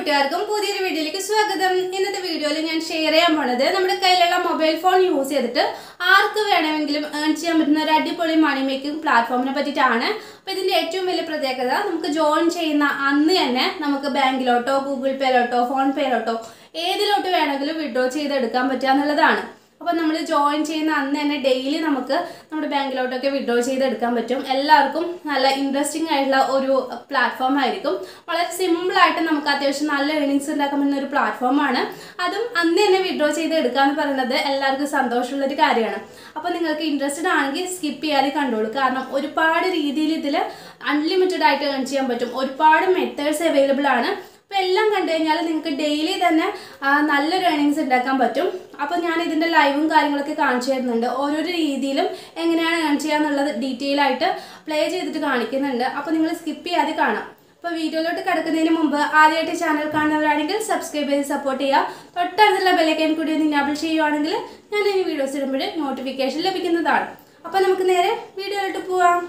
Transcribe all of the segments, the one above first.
കൂട്ടുകാർക്കും പുതിയൊരു വീഡിയോയിലേക്ക് സ്വാഗതം ഇന്നത്തെ വീഡിയോയിൽ ഞാൻ ഷെയർ ചെയ്യാൻ പോണത് നമ്മുടെ കയ്യിലുള്ള മൊബൈൽ ഫോൺ യൂസ് ചെയ്തിട്ട് ആർക്ക് വേണമെങ്കിലും ഏൺ ചെയ്യാൻ പറ്റുന്ന ഒരു അടിപൊളി മണി മേക്കിംഗ് പ്ലാറ്റ്ഫോമിനെ പറ്റിയിട്ടാണ് അപ്പോൾ ഇതിന്റെ ഏറ്റവും വലിയ പ്രത്യേകത നമുക്ക് ജോയിൻ ചെയ്യുന്ന അന്ന് തന്നെ നമുക്ക് ബാങ്കിലോട്ടോ ഗൂഗിൾ പേയിലോട്ടോ ഫോൺ പേയിലോട്ടോ ഏതിലോട്ട് വേണമെങ്കിലും വിഡ്രോ ചെയ്തെടുക്കാൻ പറ്റുക എന്നുള്ളതാണ് അപ്പോൾ നമ്മൾ ജോയിൻ ചെയ്യുന്ന അന്ന് തന്നെ ഡെയിലി നമുക്ക് നമ്മുടെ ബാങ്കിലോട്ടൊക്കെ വിഡ്രോ ചെയ്തെടുക്കാൻ പറ്റും എല്ലാവർക്കും നല്ല ഇൻട്രസ്റ്റിംഗ് ആയിട്ടുള്ള ഒരു പ്ലാറ്റ്ഫോം ആയിരിക്കും വളരെ സിമ്പിൾ ആയിട്ട് നമുക്ക് അത്യാവശ്യം നല്ല ഏണിങ്സ് ഉണ്ടാക്കാൻ പറ്റുന്ന ഒരു പ്ലാറ്റ്ഫോമാണ് അതും അന്ന് തന്നെ വിഡ്രോ ചെയ്ത് എടുക്കുക എന്ന് പറയുന്നത് എല്ലാവർക്കും സന്തോഷമുള്ള ഒരു കാര്യമാണ് അപ്പോൾ നിങ്ങൾക്ക് ഇൻട്രസ്റ്റഡ് ആണെങ്കിൽ സ്കിപ്പ് ചെയ്യാതെ കണ്ടോളൂ കാരണം ഒരുപാട് രീതിയിൽ ഇതിൽ അൺലിമിറ്റഡ് ആയിട്ട് ഏൺ ചെയ്യാൻ പറ്റും ഒരുപാട് മെത്തേഡ്സ് അവൈലബിൾ ആണ് അപ്പോൾ എല്ലാം കണ്ടു കഴിഞ്ഞാൽ നിങ്ങൾക്ക് ഡെയിലി തന്നെ ആ, നല്ലൊരു ഏണിങ്സ് ഉണ്ടാക്കാൻ പറ്റും അപ്പോൾ ഞാൻ ഇതിൻ്റെ ലൈവും കാര്യങ്ങളൊക്കെ കാണിച്ചു തരുന്നുണ്ട് ഓരോരോ രീതിയിലും എങ്ങനെയാണ് ഏൺ ചെയ്യുക എന്നുള്ളത് ഡീറ്റെയിൽ ആയിട്ട് പ്ലേ ചെയ്തിട്ട് കാണിക്കുന്നുണ്ട് അപ്പോൾ നിങ്ങൾ സ്കിപ്പ് ചെയ്യാതെ കാണാം അപ്പോൾ വീഡിയോയിലോട്ട് കിടക്കുന്നതിന് മുമ്പ് ആദ്യമായിട്ട് ചാനൽ കാണുന്നവരാണെങ്കിൽ സബ്സ്ക്രൈബ് ചെയ്ത് സപ്പോർട്ട് ചെയ്യുക തൊട്ടടുത്തുള്ള ബെല്ലൈക്കൻ കൂടി ഒന്ന് ഇനാബിൾ ചെയ്യുവാണെങ്കിൽ ഞാൻ ഈ വീഡിയോസ് ഇടുമ്പോൾ നോട്ടിഫിക്കേഷൻ ലഭിക്കുന്നതാണ് അപ്പോൾ നമുക്ക് നേരെ വീഡിയോയിലോട്ട് പോവാം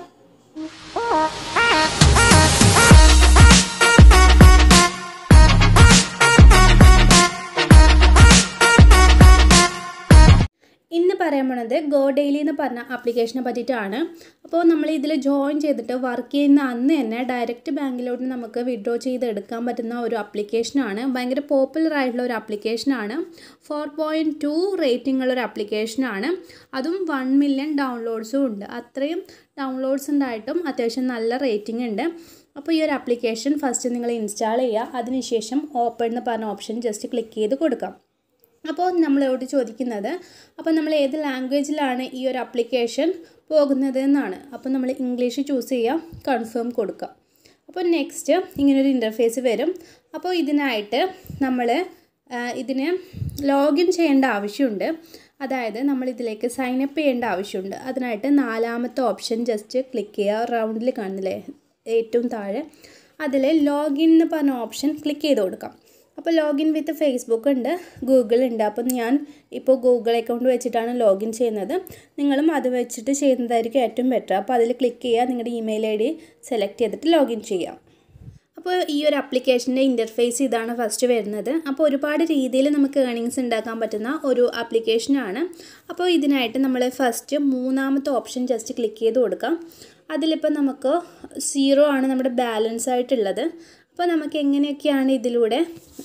ഇന്ന് പറയാൻ പോണത് ഗോ ഡെയിലി എന്ന് പറഞ്ഞ ആപ്ലിക്കേഷനെ പറ്റിയിട്ടാണ് അപ്പോൾ നമ്മൾ ഇതിൽ ജോയിൻ ചെയ്തിട്ട് വർക്ക് ചെയ്യുന്ന അന്ന് തന്നെ ഡയറക്റ്റ് ബാങ്കിലോട്ട് നമുക്ക് വിഡ്രോ ചെയ്ത് എടുക്കാൻ പറ്റുന്ന ഒരു ആപ്ലിക്കേഷനാണ് ഭയങ്കര പോപ്പുലർ ആയിട്ടുള്ള ഒരു ആപ്ലിക്കേഷനാണ് ഫോർ പോയിൻറ്റ് ടു റേറ്റിംഗ് ഉള്ള ഒരു ആപ്ലിക്കേഷനാണ് അതും വൺ മില്യൺ ഡൗൺലോഡ്സും ഉണ്ട് അത്രയും ഡൗൺലോഡ്സ് ഉണ്ടായിട്ടും അത്യാവശ്യം നല്ല റേറ്റിംഗ് ഉണ്ട് അപ്പോൾ ഈ ഒരു ആപ്ലിക്കേഷൻ ഫസ്റ്റ് നിങ്ങൾ ഇൻസ്റ്റാൾ ചെയ്യുക അതിനുശേഷം ഓപ്പൺ എന്ന് പറഞ്ഞ ഓപ്ഷൻ ജസ്റ്റ് ക്ലിക്ക് ചെയ്ത് കൊടുക്കാം അപ്പോൾ നമ്മളോട് ചോദിക്കുന്നത് അപ്പോൾ നമ്മൾ ഏത് ലാംഗ്വേജിലാണ് ഈ ഒരു ആപ്ലിക്കേഷൻ പോകുന്നത് എന്നാണ് അപ്പോൾ നമ്മൾ ഇംഗ്ലീഷ് ചൂസ് ചെയ്യുക കൺഫേം കൊടുക്കുക അപ്പോൾ നെക്സ്റ്റ് ഇങ്ങനൊരു ഇൻ്റർഫേസ് വരും അപ്പോൾ ഇതിനായിട്ട് നമ്മൾ ഇതിന് ലോഗിൻ ചെയ്യേണ്ട ആവശ്യമുണ്ട് അതായത് നമ്മൾ ഇതിലേക്ക് സൈൻ അപ്പ് ചെയ്യേണ്ട ആവശ്യമുണ്ട് അതിനായിട്ട് നാലാമത്തെ ഓപ്ഷൻ ജസ്റ്റ് ക്ലിക്ക് ചെയ്യുക റൗണ്ടിൽ കാണുന്നില്ലേ ഏറ്റവും താഴെ അതിൽ ലോഗിൻ എന്ന് പറഞ്ഞ ഓപ്ഷൻ ക്ലിക്ക് ചെയ്ത് കൊടുക്കാം അപ്പോൾ ലോഗിൻ വിത്ത് ഫേസ്ബുക്ക് ഉണ്ട് ഗൂഗിൾ ഉണ്ട് അപ്പം ഞാൻ ഇപ്പോൾ ഗൂഗിൾ അക്കൗണ്ട് വെച്ചിട്ടാണ് ലോഗിൻ ചെയ്യുന്നത് നിങ്ങളും അത് വെച്ചിട്ട് ചെയ്യുന്നതായിരിക്കും ഏറ്റവും ബെറ്റർ അപ്പോൾ അതിൽ ക്ലിക്ക് ചെയ്യുക നിങ്ങളുടെ ഇമെയിൽ ഐ ഡി സെലക്ട് ചെയ്തിട്ട് ലോഗിൻ ചെയ്യാം അപ്പോൾ ഈ ഒരു ആപ്ലിക്കേഷൻ്റെ ഇൻ്റർഫേസ് ഇതാണ് ഫസ്റ്റ് വരുന്നത് അപ്പോൾ ഒരുപാട് രീതിയിൽ നമുക്ക് ഏണിങ്സ് ഉണ്ടാക്കാൻ പറ്റുന്ന ഒരു ആപ്ലിക്കേഷനാണ് അപ്പോൾ ഇതിനായിട്ട് നമ്മൾ ഫസ്റ്റ് മൂന്നാമത്തെ ഓപ്ഷൻ ജസ്റ്റ് ക്ലിക്ക് ചെയ്ത് കൊടുക്കാം അതിലിപ്പോൾ നമുക്ക് സീറോ ആണ് നമ്മുടെ ബാലൻസ് ആയിട്ടുള്ളത് അപ്പോൾ നമുക്ക് എങ്ങനെയൊക്കെയാണ് ഇതിലൂടെ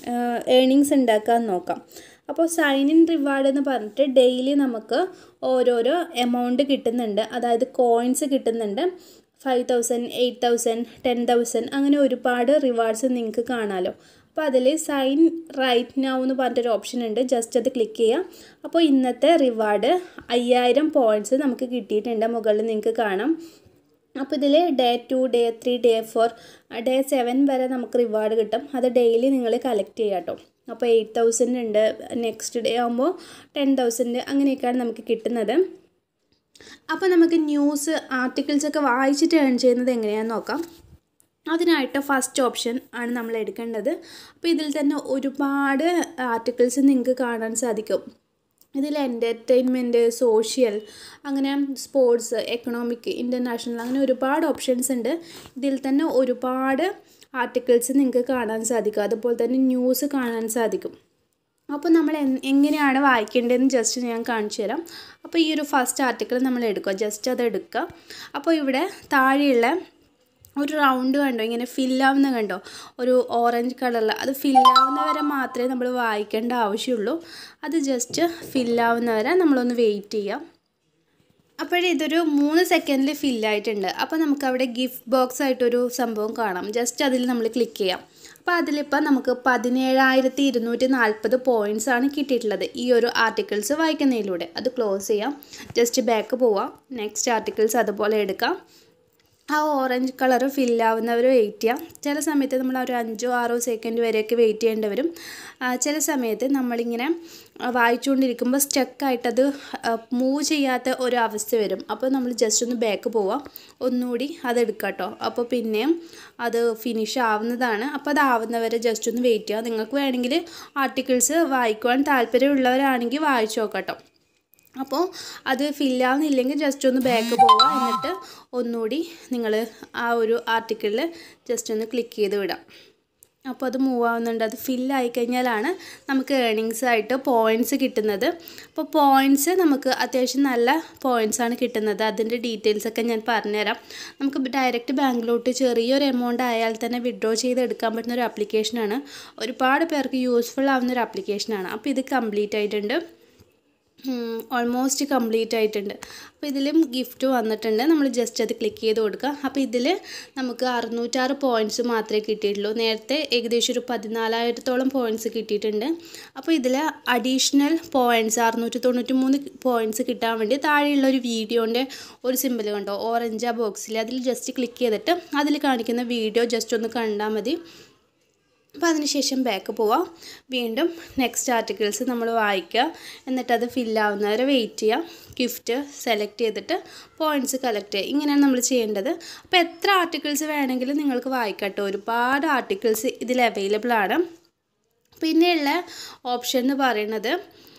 ഏണിങ്സ് ഉണ്ടാക്കാൻ നോക്കാം അപ്പോൾ സൈൻ ഇൻ റിവാർഡ് എന്ന് പറഞ്ഞിട്ട് ഡെയിലി നമുക്ക് ഓരോരോ എമൗണ്ട് കിട്ടുന്നുണ്ട് അതായത് കോയിൻസ് കിട്ടുന്നുണ്ട് five thousand eight thousand ten thousand അങ്ങനെ ഒരുപാട് റിവാർഡ്സ് നിങ്ങൾക്ക് കാണാമല്ലോ അപ്പോൾ അതിൽ സൈൻ റൈറ്റ് നൗ എന്ന് പറഞ്ഞിട്ടൊരു ഓപ്ഷൻ ഉണ്ട് ജസ്റ്റ് അത് ക്ലിക്ക് ചെയ്യുക അപ്പോൾ ഇന്നത്തെ റിവാർഡ് അയ്യായിരം പോയിൻറ്റ്സ് നമുക്ക് കിട്ടിയിട്ടുണ്ട് മുകളിൽ നിങ്ങൾക്ക് കാണാം അപ്പോൾ ഇതിൽ day two day three day four day seven വരെ നമുക്ക് റിവാർഡ് കിട്ടും അത് ഡെയിലി നിങ്ങൾ കളക്ട് ചെയ്യുക കേട്ടോ അപ്പോൾ എയ്റ്റ് തൗസൻഡ് ഉണ്ട് നെക്സ്റ്റ് ഡേ ആകുമ്പോൾ ടെൻ തൗസൻഡ് അങ്ങനെയൊക്കെയാണ് നമുക്ക് കിട്ടുന്നത് അപ്പോൾ നമുക്ക് ന്യൂസ് ആർട്ടിക്കിൾസ് ഒക്കെ വായിച്ചിട്ട് ഏൺ ചെയ്യുന്നത് എങ്ങനെയാണെന്ന് നോക്കാം അതിനായിട്ട് ഫസ്റ്റ് ഓപ്ഷൻ ആണ് നമ്മൾ എടുക്കേണ്ടത് അപ്പോൾ ഇതിൽ തന്നെ ഒരുപാട് ആർട്ടിക്കിൾസ് നിങ്ങൾക്ക് കാണാൻ സാധിക്കും ഇതിൽ എൻ്റർടൈൻമെൻറ്റ് സോഷ്യൽ അങ്ങനെ സ്പോർട്സ് എക്കണോമിക് ഇൻ്റർനാഷണൽ അങ്ങനെ ഒരുപാട് ഓപ്ഷൻസ് ഉണ്ട് ഇതിൽ തന്നെ ഒരുപാട് ആർട്ടിക്കിൾസ് നിങ്ങൾക്ക് കാണാൻ സാധിക്കും അതുപോലെ തന്നെ ന്യൂസ് കാണാൻ സാധിക്കും അപ്പോൾ നമ്മൾ എൻ- എങ്ങനെയാണ് വായിക്കേണ്ടതെന്ന് ജസ്റ്റ് ഞാൻ കാണിച്ചു തരാം അപ്പോൾ ഈ ഒരു ഫസ്റ്റ് ആർട്ടിക്കിൾ നമ്മൾ എടുക്കുക ജസ്റ്റ് അത് എടുക്കുക അപ്പോൾ ഇവിടെ താഴെയുള്ള ഒരു റൗണ്ട് കണ്ടോ ഇങ്ങനെ ഫില്ലാവുന്ന കണ്ടോ ഒരു ഓറഞ്ച് കളറിൽ അത് ഫില്ലാവുന്ന വരെ മാത്രമേ നമ്മൾ വായിക്കേണ്ട ആവശ്യമുള്ളൂ അത് ജസ്റ്റ് ഫില്ലാവുന്ന വരെ നമ്മളൊന്ന് വെയിറ്റ് ചെയ്യാം അപ്പോഴേ ഇതൊരു മൂന്ന് സെക്കൻഡിൽ ഫില്ലായിട്ടുണ്ട് അപ്പോൾ നമുക്ക് അവിടെ ഗിഫ്റ്റ് ബോക്സ് ആയിട്ടൊരു സംഭവം കാണാം ജസ്റ്റ് അതിൽ നമ്മൾ ക്ലിക്ക് ചെയ്യാം അപ്പോൾ അതിലിപ്പോൾ നമുക്ക് പതിനേഴായിരത്തി ഇരുന്നൂറ്റി നാൽപ്പത് പോയിൻറ്റ്സ് ആണ് കിട്ടിയിട്ടുള്ളത് ഈ ഒരു ആർട്ടിക്കിൾസ് വായിക്കുന്നതിലൂടെ അത് ക്ലോസ് ചെയ്യാം ജസ്റ്റ് ബാക്ക് പോവാം നെക്സ്റ്റ് ആർട്ടിക്കിൾസ് അതുപോലെ എടുക്കാം ആ ഓറഞ്ച് കളർ ഫില്ലാവുന്നവർ വെയിറ്റ് ചെയ്യാം ചില സമയത്ത് നമ്മൾ ഒരു അഞ്ചോ ആറോ സെക്കൻഡ് വരെയൊക്കെ വെയിറ്റ് ചെയ്യേണ്ടി വരും ആ, ചില സമയത്ത് നമ്മളിങ്ങനെ ആ, വായിച്ചുകൊണ്ടിരിക്കുമ്പോൾ സ്റ്റക്കായിട്ടത് മൂവ് ചെയ്യാത്ത ഒരു അവസ്ഥ വരും അപ്പോൾ നമ്മൾ ജസ്റ്റ് ഒന്ന് ബാക്ക് പോവാം ഒന്നുകൂടി അത് എടുക്കാം കേട്ടോ അപ്പോൾ പിന്നെയും അത് ഫിനിഷ് ആവുന്നതാണ് അപ്പോൾ അത് ആവുന്നവരെ ജസ്റ്റ് ഒന്ന് വെയിറ്റ് ചെയ്യാം നിങ്ങൾക്ക് വേണമെങ്കിൽ ആർട്ടിക്കിൾസ് വായിക്കുവാൻ താല്പര്യമുള്ളവരാണെങ്കിൽ വായിച്ചു നോക്കാം കേട്ടോ അപ്പോൾ അത് ഫില്ലാവുന്നില്ലെങ്കിൽ ജസ്റ്റ് ഒന്ന് ബാക്ക് പോവുക എന്നിട്ട് ഒന്നുകൂടി നിങ്ങൾ ആ ഒരു ആർട്ടിക്കിളിൽ ജസ്റ്റ് ഒന്ന് ക്ലിക്ക് ചെയ്ത് വിടാം അപ്പോൾ അത് മൂവ് ആവുന്നുണ്ട് അത് ഫില്ലായി കഴിഞ്ഞാലാണ് നമുക്ക് ഏണിങ്സ് ആയിട്ട് പോയിൻറ്റ്സ് കിട്ടുന്നത് അപ്പോൾ പോയിൻറ്റ്സ് നമുക്ക് അത്യാവശ്യം നല്ല പോയിൻറ്റ്സ് ആണ് കിട്ടുന്നത് അതിൻ്റെ ഡീറ്റെയിൽസ് ഒക്കെ ഞാൻ പറഞ്ഞുതരാം നമുക്ക് ഡയറക്റ്റ് ബാങ്കിലോട്ട് ചെറിയൊരു എമൗണ്ട് ആയാൽ തന്നെ വിഡ്രോ ചെയ്ത് എടുക്കാൻ പറ്റുന്ന ഒരു ആപ്ലിക്കേഷനാണ് ഒരുപാട് പേർക്ക് യൂസ്ഫുൾ ആവുന്ന ഒരു ആപ്ലിക്കേഷനാണ് അപ്പോൾ ഇത് കംപ്ലീറ്റ് ആയിട്ടുണ്ട് ഓൾമോസ്റ്റ് കംപ്ലീറ്റ് ആയിട്ടുണ്ട് അപ്പോൾ ഇതിലും ഗിഫ്റ്റ് വന്നിട്ടുണ്ട് നമ്മൾ ജസ്റ്റ് അത് ക്ലിക്ക് ചെയ്ത് കൊടുക്കുക അപ്പോൾ ഇതിൽ നമുക്ക് അറുന്നൂറ്റാറ് പോയിൻറ്റ്സ് മാത്രമേ കിട്ടിയിട്ടുള്ളൂ നേരത്തെ ഏകദേശം ഒരു പതിനാലായിരത്തോളം പോയിൻറ്റ്സ് കിട്ടിയിട്ടുണ്ട് അപ്പോൾ ഇതിൽ അഡീഷണൽ പോയിൻറ്റ്സ് അറുന്നൂറ്റി തൊണ്ണൂറ്റി മൂന്ന് പോയിൻറ്റ്സ് കിട്ടാൻ വേണ്ടി താഴെയുള്ള ഒരു വീഡിയോൻ്റെ ഒരു സിമ്പിൾ കണ്ടോ ഓറഞ്ച് ആ ബോക്സിൽ അതിൽ ജസ്റ്റ് ക്ലിക്ക് ചെയ്തിട്ട് അതിൽ കാണിക്കുന്ന വീഡിയോ ജസ്റ്റ് ഒന്ന് കണ്ടാൽ മതി അപ്പോൾ അതിനുശേഷം ബാക്ക് പോവാം വീണ്ടും നെക്സ്റ്റ് ആർട്ടിക്കിൾസ് നമ്മൾ വായിക്കുക എന്നിട്ട് അത് ഫില്ലാവുന്നവരെ വെയിറ്റ് ചെയ്യുക ഗിഫ്റ്റ് സെലക്ട് ചെയ്തിട്ട് പോയിൻറ്റ്സ് കളക്ട് ചെയ്യുക ഇങ്ങനെയാണ് നമ്മൾ ചെയ്യേണ്ടത് അപ്പോൾ എത്ര ആർട്ടിക്കിൾസ് വേണമെങ്കിലും നിങ്ങൾക്ക് വായിക്കട്ടോ ഒരുപാട് ആർട്ടിക്കിൾസ് ഇതിൽ അവൈലബിൾ ആണ് പിന്നെയുള്ള ഓപ്ഷൻ എന്ന് പറയുന്നത്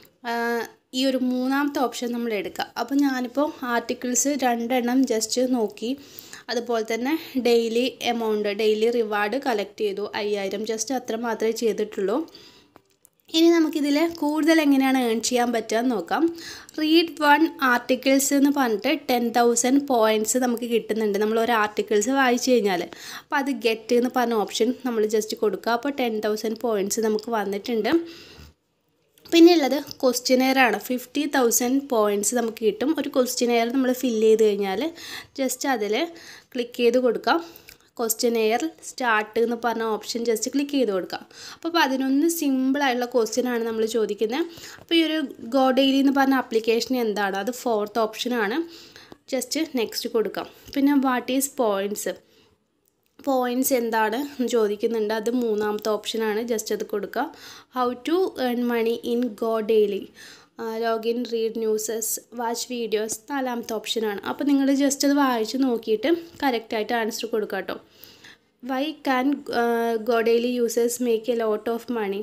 ഈ ഒരു മൂന്നാമത്തെ ഓപ്ഷൻ നമ്മൾ എടുക്കുക അപ്പോൾ ഞാനിപ്പോൾ ആർട്ടിക്കിൾസ് രണ്ടെണ്ണം ജസ്റ്റ് നോക്കി അതുപോലെ തന്നെ daily amount daily reward collect ചെയ്തു അയ്യായിരം ജസ്റ്റ് അത്ര മാത്രമേ ചെയ്തിട്ടുള്ളൂ ഇനി നമുക്കിതിൽ കൂടുതൽ എങ്ങനെയാണ് ഏൺ ചെയ്യാൻ പറ്റുക എന്ന് നോക്കാം റീഡ് വൺ ആർട്ടിക്കിൾസ് എന്ന് പറഞ്ഞിട്ട് ടെൻ തൗസൻഡ് പോയിൻറ്റ്സ് നമുക്ക് കിട്ടുന്നുണ്ട് നമ്മൾ ഒരു ആർട്ടിക്കിൾസ് വായിച്ചു കഴിഞ്ഞാൽ അപ്പോൾ അത് ഗെറ്റ് എന്ന് പറഞ്ഞ ഓപ്ഷൻ നമ്മൾ ജസ്റ്റ് കൊടുക്കുക അപ്പോൾ ടെൻ തൗസൻഡ് പോയിൻറ്റ്സ് നമുക്ക് വന്നിട്ടുണ്ട് പിന്നെ ഉള്ളത് ക്വസ്റ്റ്യനെയറാണ് ഫിഫ്റ്റി തൗസൻഡ് പോയിൻറ്റ്സ് നമുക്ക് കിട്ടും ഒരു ക്വസ്റ്റ്യനെയർ നമ്മൾ ഫില്ല് ചെയ്ത് കഴിഞ്ഞാൽ ജസ്റ്റ് അതിൽ ക്ലിക്ക് ചെയ്ത് കൊടുക്കാം ക്വസ്റ്റ്യനെയർ സ്റ്റാർട്ട് എന്ന് പറഞ്ഞ ഓപ്ഷൻ ജസ്റ്റ് ക്ലിക്ക് ചെയ്ത് കൊടുക്കാം അപ്പോൾ പതിനൊന്ന് സിമ്പിളായിട്ടുള്ള ക്വസ്റ്റ്യനാണ് നമ്മൾ ചോദിക്കുന്നത് അപ്പോൾ ഈ ഒരു ഗോ ഡെയിലി എന്ന് പറഞ്ഞ ആപ്ലിക്കേഷൻ എന്താണ് അത് ഫോർത്ത് ഓപ്ഷനാണ് ജസ്റ്റ് നെക്സ്റ്റ് കൊടുക്കാം പിന്നെ വാട്ട് ഈസ് പോയിൻറ്റ്സ് പോയിൻറ്റ്സ് എന്താണ് എന്ന് ചോദിക്കുന്നുണ്ട് അത് മൂന്നാമത്തെ ഓപ്ഷനാണ് ജസ്റ്റ് അത് കൊടുക്കുക how to earn money in Go Daily login read newses watch videos നാലാമത്തെ ഓപ്ഷനാണ് അപ്പോൾ നിങ്ങൾ ജസ്റ്റ് അത് വായിച്ച് നോക്കിയിട്ട് കറക്റ്റായിട്ട് ആൻസർ കൊടുക്കുക കേട്ടോ why can Go Daily users make a lot of money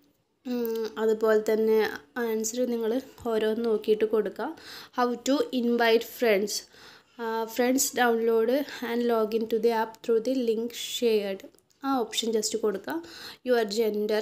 അതുപോലെ തന്നെ ആൻസർ നിങ്ങൾ ഓരോന്ന് നോക്കിയിട്ട് കൊടുക്കുക how to invite friends friends download and login to the app through the link shared ആ ഓപ്ഷൻ ജസ്റ്റ് കൊടുക്കുക യുവർ ജെൻഡർ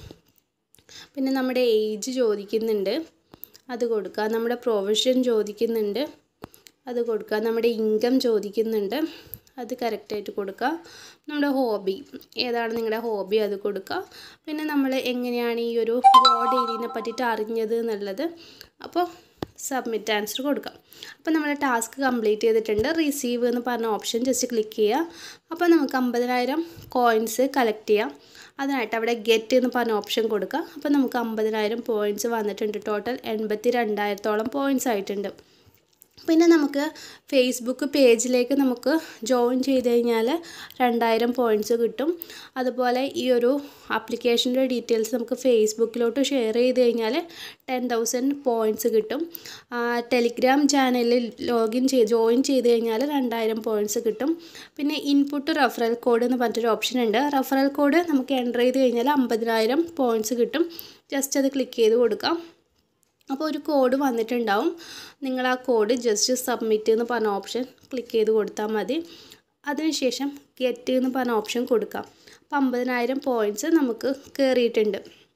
പിന്നെ നമ്മുടെ ഏജ് ചോദിക്കുന്നുണ്ട് അത് കൊടുക്കുക നമ്മുടെ പ്രൊഫഷൻ ചോദിക്കുന്നുണ്ട് അത് കൊടുക്കുക നമ്മുടെ ഇൻകം ചോദിക്കുന്നുണ്ട് അത് കറക്റ്റായിട്ട് കൊടുക്കുക നമ്മുടെ ഹോബി ഏതാണ് നിങ്ങളുടെ ഹോബി അത് കൊടുക്കുക പിന്നെ നമ്മൾ എങ്ങനെയാണ് ഈ ഒരു ഗോ ഡെയിലിനെ പറ്റിയിട്ട് അറിഞ്ഞത് എന്നുള്ളത് അപ്പോൾ സബ്മിറ്റ് ആൻസർ കൊടുക്കാം അപ്പോൾ നമ്മൾ ടാസ്ക് കംപ്ലീറ്റ് ചെയ്തിട്ടുണ്ട് റിസീവ് എന്ന് പറഞ്ഞ ഓപ്ഷൻ ജസ്റ്റ് ക്ലിക്ക് ചെയ്യുക അപ്പോൾ നമുക്ക് അമ്പതിനായിരം കോയിൻസ് കളക്ട് ചെയ്യാം അതിനായിട്ട് അവിടെ ഗെറ്റ് എന്ന് പറഞ്ഞ ഓപ്ഷൻ കൊടുക്കുക അപ്പോൾ നമുക്ക് അമ്പതിനായിരം പോയിൻറ്റ്സ് വന്നിട്ടുണ്ട് ടോട്ടൽ എൺപത്തി രണ്ടായിരത്തോളം പോയിൻറ്റ്സ് ആയിട്ടുണ്ട് പിന്നെ നമുക്ക് ഫേസ്ബുക്ക് പേജിലേക്ക് നമുക്ക് ജോയിൻ ചെയ്ത് കഴിഞ്ഞാൽ രണ്ടായിരം പോയിൻറ്റ്സ് കിട്ടും അതുപോലെ ഈ ഒരു ആപ്ലിക്കേഷൻ്റെ ഡീറ്റെയിൽസ് നമുക്ക് ഫേസ്ബുക്കിലോട്ട് ഷെയർ ചെയ്ത് കഴിഞ്ഞാൽ ടെൻ തൗസൻഡ് പോയിൻറ്റ്സ് കിട്ടും ടെലിഗ്രാം ചാനലിൽ ലോഗിൻ ചെയ്ത് ജോയിൻ ചെയ്ത് കഴിഞ്ഞാൽ രണ്ടായിരം പോയിൻറ്റ്സ് കിട്ടും പിന്നെ ഇൻപുട്ട് റെഫറൽ കോഡ് എന്ന് പറഞ്ഞിട്ടൊരു ഓപ്ഷൻ ഉണ്ട് റെഫറൽ കോഡ് നമുക്ക് എൻ്റർ ചെയ്ത് കഴിഞ്ഞാൽ അമ്പതിനായിരം പോയിൻറ്റ്സ് കിട്ടും ജസ്റ്റ് അത് ക്ലിക്ക് ചെയ്ത് കൊടുക്കാം അപ്പോൾ ഒരു കോഡ് വന്നിട്ടുണ്ടാവും നിങ്ങൾ ആ കോഡ് ജസ്റ്റ് സബ്മിറ്റ് എന്ന് പറഞ്ഞ ഓപ്ഷൻ ക്ലിക്ക് ചെയ്ത് കൊടുത്താൽ മതി അതിനുശേഷം ഗെറ്റ് എന്ന് പറഞ്ഞ ഓപ്ഷൻ കൊടുക്കാം അപ്പോൾ അമ്പതിനായിരം പോയിൻറ്റ്സ് നമുക്ക് കയറിയിട്ടുണ്ട്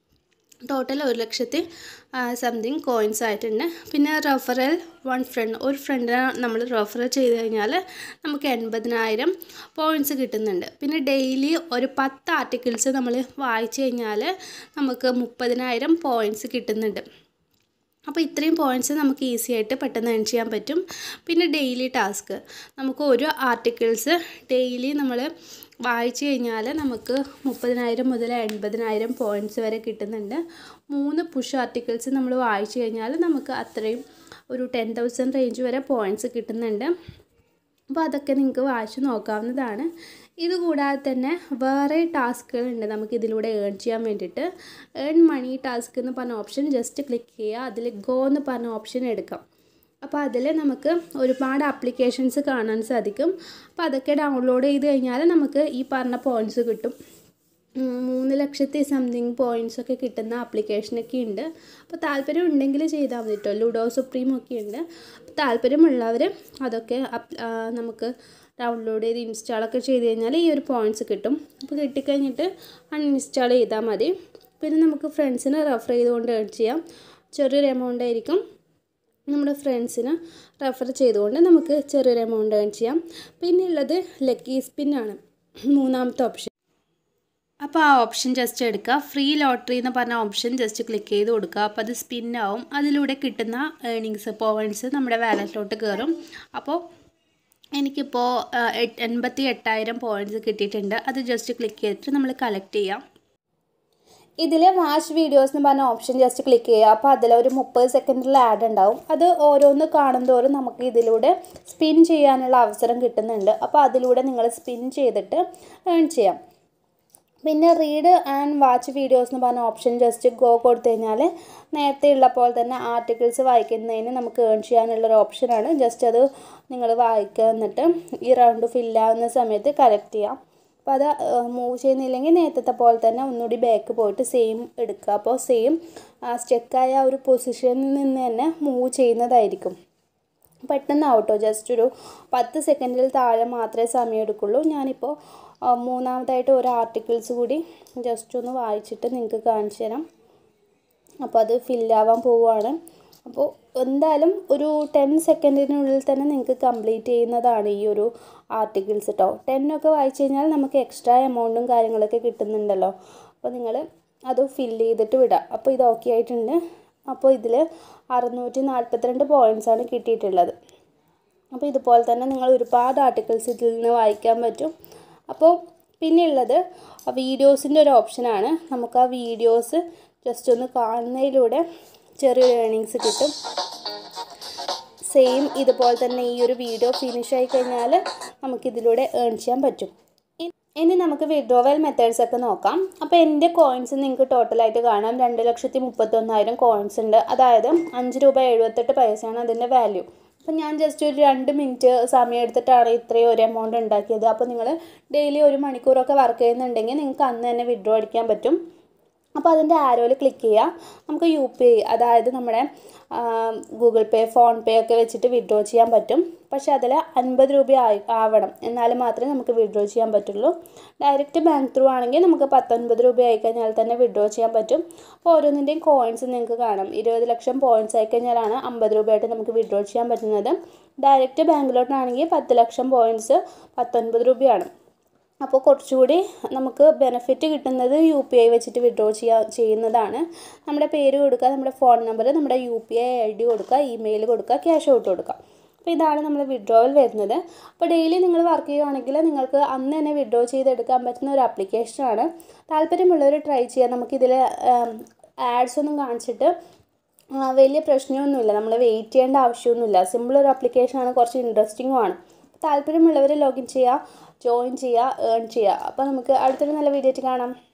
ടോട്ടൽ ഒരു ലക്ഷത്തി സംതിങ് കോയിൻസ് ആയിട്ടുണ്ട് പിന്നെ റെഫറൽ വൺ ഫ്രണ്ട് ഒരു ഫ്രണ്ടിനെ നമ്മൾ റെഫറൽ ചെയ്ത് കഴിഞ്ഞാൽ നമുക്ക് എൺപതിനായിരം പോയിൻറ്റ്സ് കിട്ടുന്നുണ്ട് പിന്നെ ഡെയിലി ഒരു പത്ത് ആർട്ടിക്കിൾസ് നമ്മൾ വായിച്ചു കഴിഞ്ഞാൽ നമുക്ക് മുപ്പതിനായിരം പോയിൻറ്റ്സ് കിട്ടുന്നുണ്ട് അപ്പോൾ ഇത്രയും പോയിൻറ്റ്സ് നമുക്ക് ഈസി ആയിട്ട് പെട്ടെന്ന് ഏൺ ചെയ്യാൻ പറ്റും പിന്നെ ഡെയിലി ടാസ്ക് നമുക്ക് ഒരു ആർട്ടിക്കിൾസ് ഡെയിലി നമ്മൾ വായിച്ചു കഴിഞ്ഞാൽ നമുക്ക് മുപ്പതിനായിരം മുതൽ എൺപതിനായിരം പോയിൻറ്റ്സ് വരെ കിട്ടുന്നുണ്ട് മൂന്ന് പുഷ് ആർട്ടിക്കിൾസ് നമ്മൾ വായിച്ചു കഴിഞ്ഞാൽ നമുക്ക് അത്രയും ഒരു ടെൻ തൗസൻഡ് റേഞ്ച് വരെ പോയിൻറ്റ്സ് കിട്ടുന്നുണ്ട് അപ്പോൾ അതൊക്കെ നിങ്ങൾക്ക് വായിച്ച് നോക്കാവുന്നതാണ് ഇതുകൂടാതെ തന്നെ വേറെ ടാസ്കുകളുണ്ട് നമുക്ക് ഇതിലൂടെ ഏൺ ചെയ്യാൻ വേണ്ടിയിട്ട് ഏൺ മണി ടാസ്ക് എന്ന് പറഞ്ഞ ഓപ്ഷൻ ജസ്റ്റ് ക്ലിക്ക് ചെയ്യുക അതിൽ ഗോ എന്ന് പറഞ്ഞ ഓപ്ഷൻ എടുക്കാം അപ്പോൾ അതിൽ നമുക്ക് ഒരുപാട് ആപ്ലിക്കേഷൻസ് കാണാൻ സാധിക്കും അപ്പോൾ അതൊക്കെ ഡൗൺലോഡ് ചെയ്ത് കഴിഞ്ഞാൽ നമുക്ക് ഈ പറഞ്ഞ പോയിൻറ്റ്സ് കിട്ടും മൂന്ന് ലക്ഷത്തി സംതിങ് പോയിൻറ്റ്സ് ഒക്കെ കിട്ടുന്ന ആപ്ലിക്കേഷനൊക്കെ ഉണ്ട് അപ്പോൾ താല്പര്യം ഉണ്ടെങ്കിൽ ചെയ്താൽ മതി കേട്ടോ ലുഡോ സുപ്രീം ഒക്കെ ഉണ്ട് അപ്പോൾ താല്പര്യമുള്ളവർ അതൊക്കെ നമുക്ക് ഡൗൺലോഡ് ചെയ്ത് ഇൻസ്റ്റാളൊക്കെ ചെയ്ത് കഴിഞ്ഞാൽ ഈ ഒരു പോയിൻറ്റ്സ് കിട്ടും അപ്പോൾ കിട്ടിക്കഴിഞ്ഞിട്ട് അൺഇൻസ്റ്റാൾ ചെയ്താൽ മതി പിന്നെ നമുക്ക് ഫ്രണ്ട്സിനെ റെഫർ ചെയ്തുകൊണ്ട് ഏൺ ചെയ്യാം ചെറിയൊരു എമൗണ്ട് ആയിരിക്കും നമ്മുടെ ഫ്രണ്ട്സിന് റെഫർ ചെയ്തുകൊണ്ട് നമുക്ക് ചെറിയൊരു എമൗണ്ട് ഏൺ ചെയ്യാം പിന്നെ ഉള്ളത് ലക്കി സ്പിന്നാണ് മൂന്നാമത്തെ ഓപ്ഷൻ അപ്പോൾ ആ ഓപ്ഷൻ ജസ്റ്റ് എടുക്കുക ഫ്രീ ലോട്ടറി എന്ന് പറഞ്ഞ ഓപ്ഷൻ ജസ്റ്റ് ക്ലിക്ക് ചെയ്ത് കൊടുക്കുക അപ്പോൾ അത് സ്പിന്നാവും അതിലൂടെ കിട്ടുന്ന ഏണിങ്സ് പോയിൻറ്റ്സ് നമ്മുടെ വാലറ്റിലോട്ട് കയറും അപ്പോൾ എനിക്കിപ്പോൾ എൺപത്തി എട്ടായിരം പോയിൻറ്റ്സ് കിട്ടിയിട്ടുണ്ട് അത് ജസ്റ്റ് ക്ലിക്ക് ചെയ്തിട്ട് നമ്മൾ കളക്ട് ചെയ്യാം ഇതിൽ വാച്ച് വീഡിയോസ് എന്ന് പറഞ്ഞ ഓപ്ഷൻ ജസ്റ്റ് ക്ലിക്ക് ചെയ്യുക അപ്പോൾ അതിൽ ഒരു മുപ്പത് സെക്കൻഡിൽ ആഡ് ഉണ്ടാവും അത് ഓരോന്ന് കാണുന്തോറും നമുക്ക് ഇതിലൂടെ സ്പിൻ ചെയ്യാനുള്ള അവസരം കിട്ടുന്നുണ്ട് അപ്പോൾ അതിലൂടെ നിങ്ങൾ സ്പിൻ ചെയ്തിട്ട് ഏൺ ചെയ്യാം പിന്നെ റീഡ് ആൻഡ് വാച്ച് വീഡിയോസ് എന്ന് പറഞ്ഞ ഓപ്ഷൻ ജസ്റ്റ് ഗോ കൊടുത്തു കഴിഞ്ഞാൽ നേരത്തെ ഉള്ള പോലെ തന്നെ ആർട്ടിക്കിൾസ് വായിക്കുന്നതിന് നമുക്ക് ഏൺ ചെയ്യാനുള്ളൊരു ഓപ്ഷനാണ് ജസ്റ്റ് അത് നിങ്ങൾ വായിക്കുക എന്നിട്ട് ഈ റൗണ്ട് ഫില്ലാവുന്ന സമയത്ത് കലക്ട് ചെയ്യാം അപ്പോൾ അത് മൂവ് ചെയ്യുന്നില്ലെങ്കിൽ നേരത്തെ പോലെ തന്നെ ഒന്നുകൂടി ബാക്ക് പോയിട്ട് സെയിം എടുക്കുക അപ്പോൾ സെയിം സ്റ്റെക്കായ ഒരു പൊസിഷനിൽ നിന്ന് തന്നെ മൂവ് ചെയ്യുന്നതായിരിക്കും പെട്ടെന്നാവട്ടോ ജസ്റ്റ് ഒരു പത്ത് സെക്കൻഡിൽ താഴെ മാത്രമേ സമയം എടുക്കുള്ളൂ ഞാനിപ്പോൾ മൂന്നാമതായിട്ട് ഒരു ആർട്ടിക്കിൾസ് കൂടി ജസ്റ്റ് ഒന്ന് വായിച്ചിട്ട് നിങ്ങൾക്ക് കാണിച്ചു തരാം അപ്പോൾ അത് ഫില്ലാവാൻ പോവുകയാണ് അപ്പോൾ എന്തായാലും ഒരു ടെൻ സെക്കൻഡിനുള്ളിൽ തന്നെ നിങ്ങൾക്ക് കംപ്ലീറ്റ് ചെയ്യുന്നതാണ് ഈ ഒരു ആർട്ടിക്കിൾസ് കേട്ടോ ടെന്നൊക്കെ വായിച്ചു കഴിഞ്ഞാൽ നമുക്ക് എക്സ്ട്രാ എമൗണ്ടും കാര്യങ്ങളൊക്കെ കിട്ടുന്നുണ്ടല്ലോ അപ്പോൾ നിങ്ങൾ അത് ഫില്ല് ചെയ്തിട്ട് വിടാം അപ്പോൾ ഇത് ഓക്കെ ആയിട്ടുണ്ട് അപ്പോൾ ഇതിൽ അറുന്നൂറ്റി നാൽപ്പത്തിരണ്ട് പോയിൻറ്റ്സാണ് കിട്ടിയിട്ടുള്ളത് അപ്പോൾ ഇതുപോലെ തന്നെ നിങ്ങൾ ഒരുപാട് ആർട്ടിക്കിൾസ് ഇതിൽ നിന്ന് വായിക്കാൻ പറ്റും അപ്പോൾ പിന്നെയുള്ളത് വീഡിയോസിൻ്റെ ഒരു ഓപ്ഷനാണ് നമുക്ക് ആ വീഡിയോസ് ജസ്റ്റ് ഒന്ന് കാണുന്നതിലൂടെ ചെറിയൊരു ഏണിങ്സ് കിട്ടും സെയിം ഇതുപോലെ തന്നെ ഈ ഒരു വീഡിയോ ഫിനിഷ് ആയി കഴിഞ്ഞാൽ നമുക്കിതിലൂടെ ഏൺ ചെയ്യാൻ പറ്റും ഇനി നമുക്ക് വിഡ്രോവൽ മെത്തേഡ്സ് ഒക്കെ നോക്കാം അപ്പോൾ എൻ്റെ കോയിൻസ് നിങ്ങൾക്ക് ടോട്ടലായിട്ട് കാണാം രണ്ട് ലക്ഷത്തി മുപ്പത്തൊന്നായിരം കോയിൻസ് ഉണ്ട് അതായത് അഞ്ച് രൂപ എഴുപത്തെട്ട് പൈസയാണ് അതിൻ്റെ വാല്യൂ അപ്പോൾ ഞാൻ ജസ്റ്റ് ഒരു രണ്ട് മിനിറ്റ് സമയം എടുത്തിട്ടാണ് ഇത്രയും ഒരു എമൗണ്ട് ഉണ്ടാക്കിയത് അപ്പോൾ നിങ്ങൾ ഡെയിലി ഒരു മണിക്കൂറൊക്കെ വർക്ക് ചെയ്യുന്നുണ്ടെങ്കിൽ നിങ്ങൾക്ക് അന്ന് തന്നെ വിഡ്രോ അടിക്കാൻ പറ്റും അപ്പോൾ അതിൻ്റെ ആരോയിൽ ക്ലിക്ക് ചെയ്യുക നമുക്ക് യു പി ഐ അതായത് നമ്മുടെ ഗൂഗിൾ പേ ഫോൺ പേ ഒക്കെ വെച്ചിട്ട് വിഡ്രോ ചെയ്യാൻ പറ്റും പക്ഷേ അതിൽ അൻപത് രൂപ ആയി ആവണം എന്നാൽ മാത്രമേ നമുക്ക് വിഡ്രോ ചെയ്യാൻ പറ്റുള്ളൂ ഡയറക്റ്റ് ബാങ്ക് ത്രൂ ആണെങ്കിൽ നമുക്ക് പത്തൊൻപത് രൂപ ആയി കഴിഞ്ഞാൽ തന്നെ വിഡ്രോ ചെയ്യാൻ പറ്റും അപ്പോൾ ഓരോന്നിൻ്റെയും കോയിൻസ് നിങ്ങൾക്ക് കാണാം ഇരുപത് ലക്ഷം പോയിൻറ്റ്സ് ആയി കഴിഞ്ഞാലാണ് അമ്പത് രൂപയായിട്ട് നമുക്ക് വിഡ്രോ ചെയ്യാൻ പറ്റുന്നത് ഡയറക്റ്റ് ബാങ്കിലോട്ടാണെങ്കിൽ പത്ത് ലക്ഷം പോയിൻറ്റ്സ് പത്തൊൻപത് രൂപയാണ് അപ്പോൾ കുറച്ചുകൂടി നമുക്ക് ബെനിഫിറ്റ് കിട്ടുന്നത് യു പി ഐ വെച്ചിട്ട് വിഡ്രോ ചെയ്യാ ചെയ്യുന്നതാണ് നമ്മുടെ പേര് കൊടുക്കുക നമ്മുടെ ഫോൺ നമ്പർ നമ്മുടെ U P I I D കൊടുക്കുക ഇമെയിൽ കൊടുക്കുക ക്യാഷ് ഔട്ട് കൊടുക്കുക അപ്പോൾ ഇതാണ് നമ്മൾ വിഡ്രോവൽ വരുന്നത് അപ്പോൾ ഡെയിലി നിങ്ങൾ വർക്ക് ചെയ്യുകയാണെങ്കിൽ നിങ്ങൾക്ക് അന്ന് തന്നെ വിഡ്രോ ചെയ്തെടുക്കാൻ പറ്റുന്ന ഒരു ആപ്ലിക്കേഷനാണ് താല്പര്യമുള്ളവർ ട്രൈ ചെയ്യാം നമുക്കിതിൽ ആഡ്സ് ഒന്നും കാണിച്ചിട്ട് വലിയ പ്രശ്നമൊന്നുമില്ല നമ്മൾ വെയിറ്റ് ചെയ്യേണ്ട ആവശ്യമൊന്നുമില്ല സിമ്പിൾ ഒരു ആപ്ലിക്കേഷനാണ് കുറച്ച് ഇൻട്രസ്റ്റിങ്ങും ആണ് താല്പര്യമുള്ളവർ ലോഗിൻ ചെയ്യുക ജോയിൻ ചെയ്യുക ഏൺ ചെയ്യുക അപ്പോൾ നമുക്ക് അടുത്തൊരു നല്ല വീഡിയോ ആയിട്ട് കാണാം